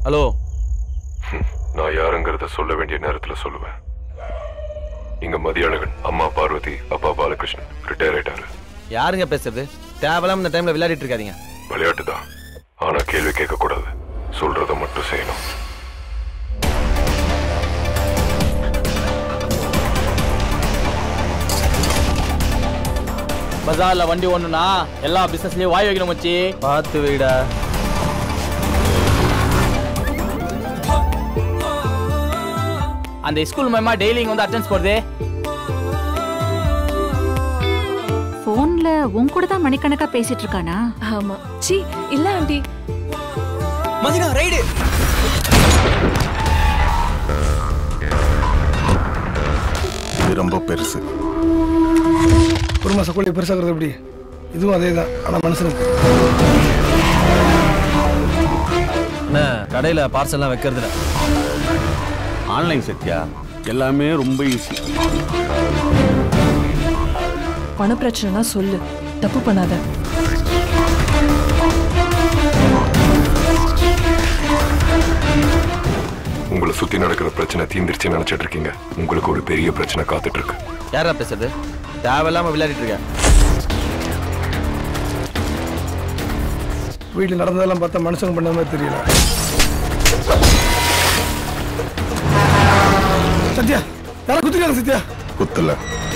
hello நான் யாருங்கிறத சொல்ல வேண்டிய நேரத்துல சொல்லுவேன் இங்க மதியழகன் அம்மா பார்வதி அப்பா பாலகிருஷ்ணன் ரிட்டையர் ஆயிட்டாரு யாருங்க பேசுறது தேவையில்லாம இந்த டைம்ல விளையாடிட்டு இருக்காதீங்க விளையாட்டு தான் ஆனா கேள்வி கேட்க கூடாது சொல்றத மட்டும் செய்யணும் பஜார்ல வண்டி ஒண்ணுனா எல்லா பிசினஸ்லயும் வாய் வைக்கணும் மச்சி பார்த்து வைடா அந்த ஸ்கூல் மேமா டெய்லி இங்க வந்து அட்டென்ஸ் போடுதே போன்ல உன் கூட தான் மணிக்கணக்கா பேசிட்டு இருக்கானா ஆமா சி இல்ல ஆண்டி மதினா ரைடு இது ரொம்ப பெருசு ஒரு மாசம் கோழி பெருசாகிறது எப்படி இதுவும் அதே தான் ஆனால் மனுஷனுக்கு என்ன கடையில பார்சல்லாம் வைக்கிறது இல்ல ஆன்லைன் சத்யா எல்லாமே ரொம்ப ஈஸி பண பிரச்சனைனா சொல்லு தப்பு பண்ணாத உங்களை சுத்தி நடக்கிற பிரச்சனை தீந்திருச்சு நினைச்சிட்டு இருக்கீங்க உங்களுக்கு ஒரு பெரிய பிரச்சனை காத்துட்டு இருக்கு யாரா பேசுறது தேவையில்லாம விளையாடிட்டு இருக்க வீட்டில் நடந்ததெல்லாம் பார்த்தா மனுஷங்க பண்ண மாதிரி தெரியல சத்யா யாரா குத்துக்காங்க சத்யா குத்துல